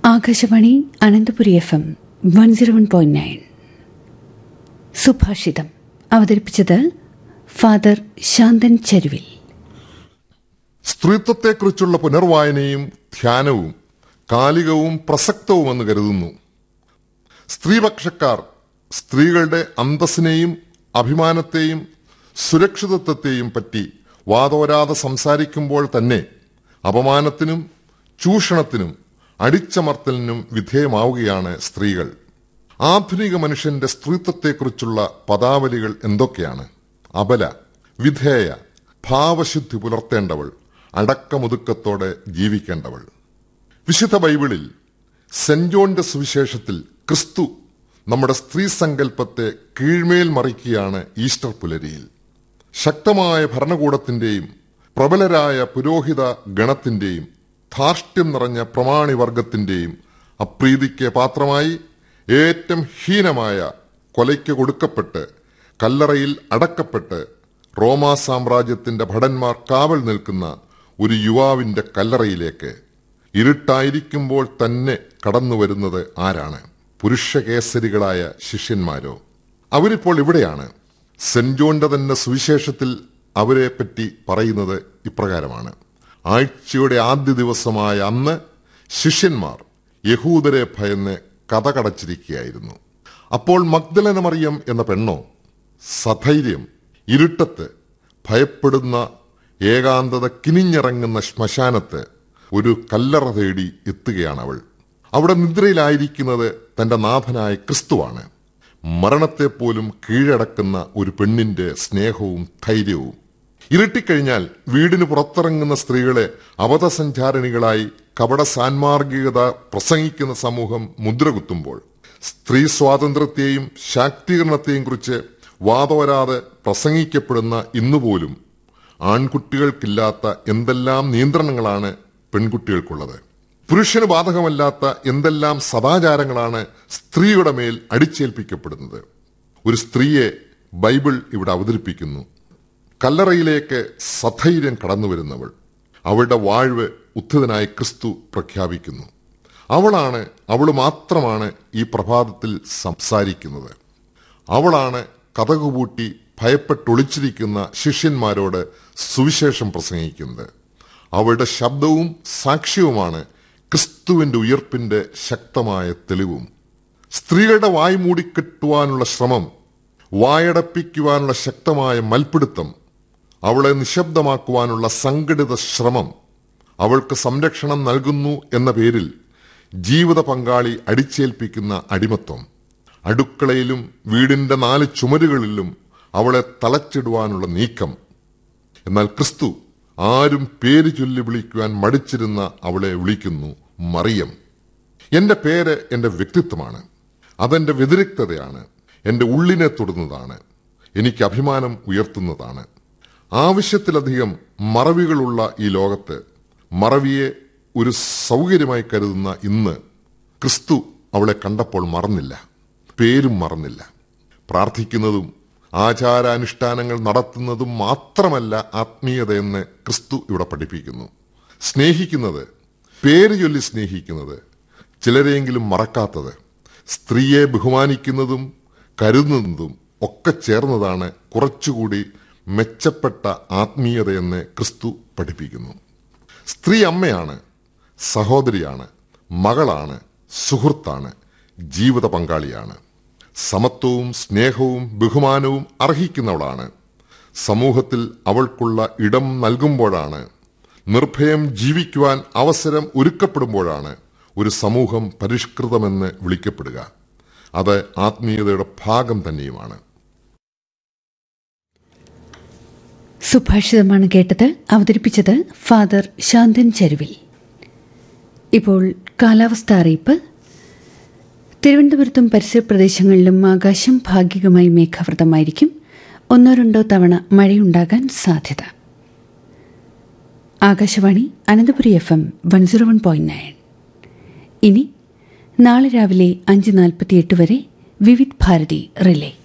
Akashvani Ananthapuri F M one zero one point nine സുഭാഷിതം അവതരിപ്പിച്ചത് father ശാന്തൻ ചരുവിൽ സ്ത്രീത്വത്തെക്കുറിച്ചുള്ള പുനർവായനയും ധ്യാനവും കാലികവും പ്രസക്തവുമെന്ന് കരുതുന്നു സ്ത്രീപക്ഷക്കാർ സ്ത്രീകളുടെ അന്തസ്സിനെയും അഭിമാനത്തെയും സുരക്ഷിതത്വത്തെയും പറ്റി വാതോരാതെ സംസാരിക്കുമ്പോൾ തന്നെ അപമാനത്തിനും ചൂഷണത്തിനും അടിച്ചമർത്തലിനും വിധേയമാവുകയാണ് സ്ത്രീകൾ ആധുനിക മനുഷ്യന്റെ സ്ത്രീത്വത്തെക്കുറിച്ചുള്ള പദാവലികൾ എന്തൊക്കെയാണ് അബല വിധേയ ഭാവശുദ്ധി പുലർത്തേണ്ടവൾ അടക്കമുതുക്കത്തോടെ ജീവിക്കേണ്ടവൾ വിശുദ്ധ ബൈബിളിൽ സെന്റ് ജോണിന്റെ സുവിശേഷത്തിൽ ക്രിസ്തു നമ്മുടെ സ്ത്രീ സങ്കല്പത്തെ കീഴ്മേൽ മറിക്കുകയാണ് ഈസ്റ്റർ പുലരിയിൽ ശക്തമായ ഭരണകൂടത്തിന്റെയും പ്രബലരായ പുരോഹിത ഗണത്തിന്റെയും ധാർഷ്ട്യം നിറഞ്ഞ പ്രമാണിവർഗത്തിന്റെയും അപ്രീതിക്ക് പാത്രമായി ഏറ്റവും ഹീനമായ കൊലയ്ക്ക് കൊടുക്കപ്പെട്ട് കല്ലറയിൽ അടക്കപ്പെട്ട് റോമാ സാമ്രാജ്യത്തിന്റെ ഭടന്മാർ കാവൽ നിൽക്കുന്ന ഒരു യുവാവിന്റെ കല്ലറയിലേക്ക് ഇരുട്ടായിരിക്കുമ്പോൾ തന്നെ കടന്നു വരുന്നത് ആരാണ് പുരുഷകേസരികളായ ശിഷ്യന്മാരോ അവരിപ്പോൾ ഇവിടെയാണ് സെന്റ് ജോണിന്റെ തന്നെ സുവിശേഷത്തിൽ അവരെ പറ്റി പറയുന്നത് ഇപ്രകാരമാണ് ആഴ്ചയുടെ ആദ്യ ദിവസമായ അന്ന് ശിഷ്യന്മാർ യഹൂദരെ ഭയന്ന് കഥകടച്ചിരിക്കുകയായിരുന്നു അപ്പോൾ മഗ്ദലന മറിയം എന്ന പെണ്ണോ സധൈര്യം ഇരുട്ടത്ത് ഭയപ്പെടുന്ന ഏകാന്തത കിനിഞ്ഞിറങ്ങുന്ന ശ്മശാനത്ത് ഒരു കല്ലറ തേടി എത്തുകയാണ് അവൾ അവിടെ നിദ്രയിലായിരിക്കുന്നത് തന്റെ നാഥനായ ക്രിസ്തുവാണ് മരണത്തെപ്പോലും കീഴടക്കുന്ന ഒരു പെണ്ണിന്റെ സ്നേഹവും ധൈര്യവും ഇരുട്ടിക്കഴിഞ്ഞാൽ വീടിന് പുറത്തിറങ്ങുന്ന സ്ത്രീകളെ അവധസഞ്ചാരിണികളായി കപട സാൻമാർഗികത പ്രസംഗിക്കുന്ന സമൂഹം മുദ്രകുത്തുമ്പോൾ സ്ത്രീ സ്വാതന്ത്ര്യത്തെയും ശാക്തീകരണത്തെയും കുറിച്ച് വാദവരാതെ പ്രസംഗിക്കപ്പെടുന്ന ഇന്നുപോലും ആൺകുട്ടികൾക്കില്ലാത്ത എന്തെല്ലാം നിയന്ത്രണങ്ങളാണ് പെൺകുട്ടികൾക്കുള്ളത് പുരുഷന് ബാധകമല്ലാത്ത എന്തെല്ലാം സദാചാരങ്ങളാണ് സ്ത്രീയുടെ മേൽ അടിച്ചേൽപ്പിക്കപ്പെടുന്നത് ഒരു സ്ത്രീയെ ബൈബിൾ ഇവിടെ അവതരിപ്പിക്കുന്നു കല്ലറയിലേക്ക് സധൈര്യം കടന്നു വരുന്നവൾ അവളുടെ വാഴ്വ് ഉത്ഥിതനായി ക്രിസ്തു പ്രഖ്യാപിക്കുന്നു അവളാണ് അവൾ മാത്രമാണ് ഈ പ്രഭാതത്തിൽ സംസാരിക്കുന്നത് അവളാണ് കഥകുപൂട്ടി ഭയപ്പെട്ടൊളിച്ചിരിക്കുന്ന ശിഷ്യന്മാരോട് സുവിശേഷം പ്രസംഗിക്കുന്നത് അവളുടെ ശബ്ദവും സാക്ഷ്യവുമാണ് ക്രിസ്തുവിന്റെ ഉയർപ്പിന്റെ ശക്തമായ തെളിവും സ്ത്രീകളുടെ വായ് മൂടിക്കെട്ടുവാനുള്ള ശ്രമം വായടപ്പിക്കുവാനുള്ള ശക്തമായ മൽപ്പിടുത്തം അവളെ നിശബ്ദമാക്കുവാനുള്ള സംഘടിത ശ്രമം അവൾക്ക് സംരക്ഷണം നൽകുന്നു എന്ന പേരിൽ ജീവിത പങ്കാളി അടിച്ചേൽപ്പിക്കുന്ന അടിമത്വം അടുക്കളയിലും വീടിന്റെ നാല് ചുമരുകളിലും അവളെ തളച്ചിടുവാനുള്ള നീക്കം എന്നാൽ ക്രിസ്തു ആരും പേര് ചൊല്ലി വിളിക്കുവാൻ മടിച്ചിരുന്ന അവളെ വിളിക്കുന്നു മറിയം എന്റെ പേര് എന്റെ വ്യക്തിത്വമാണ് അതെന്റെ വ്യതിരിക്തതയാണ് എന്റെ ഉള്ളിനെ തൊടുന്നതാണ് എനിക്ക് അഭിമാനം ഉയർത്തുന്നതാണ് ആവശ്യത്തിലധികം മറവികളുള്ള ഈ ലോകത്ത് മറവിയെ ഒരു സൗകര്യമായി കരുതുന്ന ഇന്ന് ക്രിസ്തു അവളെ കണ്ടപ്പോൾ മറന്നില്ല പേരും മറന്നില്ല പ്രാർത്ഥിക്കുന്നതും ആചാരാനുഷ്ഠാനങ്ങൾ നടത്തുന്നതും മാത്രമല്ല ആത്മീയതയെന്ന് ക്രിസ്തു ഇവിടെ പഠിപ്പിക്കുന്നു സ്നേഹിക്കുന്നത് പേര് ചൊല്ലി സ്നേഹിക്കുന്നത് ചിലരെയെങ്കിലും മറക്കാത്തത് സ്ത്രീയെ ബഹുമാനിക്കുന്നതും കരുതുന്നതും ഒക്കെ ചേർന്നതാണ് കുറച്ചുകൂടി മെച്ചപ്പെട്ട ആത്മീയതയെന്ന് ക്രിസ്തു പഠിപ്പിക്കുന്നു സ്ത്രീ അമ്മയാണ് സഹോദരിയാണ് മകളാണ് സുഹൃത്താണ് ജീവിത പങ്കാളിയാണ് സമത്വവും സ്നേഹവും ബഹുമാനവും അർഹിക്കുന്നവളാണ് സമൂഹത്തിൽ അവൾക്കുള്ള ഇടം നൽകുമ്പോഴാണ് നിർഭയം ജീവിക്കുവാൻ അവസരം ഒരുക്കപ്പെടുമ്പോഴാണ് ഒരു സമൂഹം പരിഷ്കൃതമെന്ന് വിളിക്കപ്പെടുക അത് ആത്മീയതയുടെ ഭാഗം തന്നെയുമാണ് സുഭാഷിതമാണ് കേട്ടത് അവതരിപ്പിച്ചത് ഫാദർ ശാന്തൻ ചരുവിൽ ഇപ്പോൾ കാലാവസ്ഥ അറിയിപ്പ് തിരുവനന്തപുരത്തും പരിസര പ്രദേശങ്ങളിലും ആകാശം ഭാഗികമായി മേഘാവൃതമായിരിക്കും ഒന്നോ രണ്ടോ തവണ മഴയുണ്ടാകാൻ സാധ്യത Akashvani Ananthapuri F M one zero one point nine ഇനി നാളെ രാവിലെ അഞ്ച് നാൽപ്പത്തിയെട്ട് വരെ വിവിധ് ഭാരതി റിലേ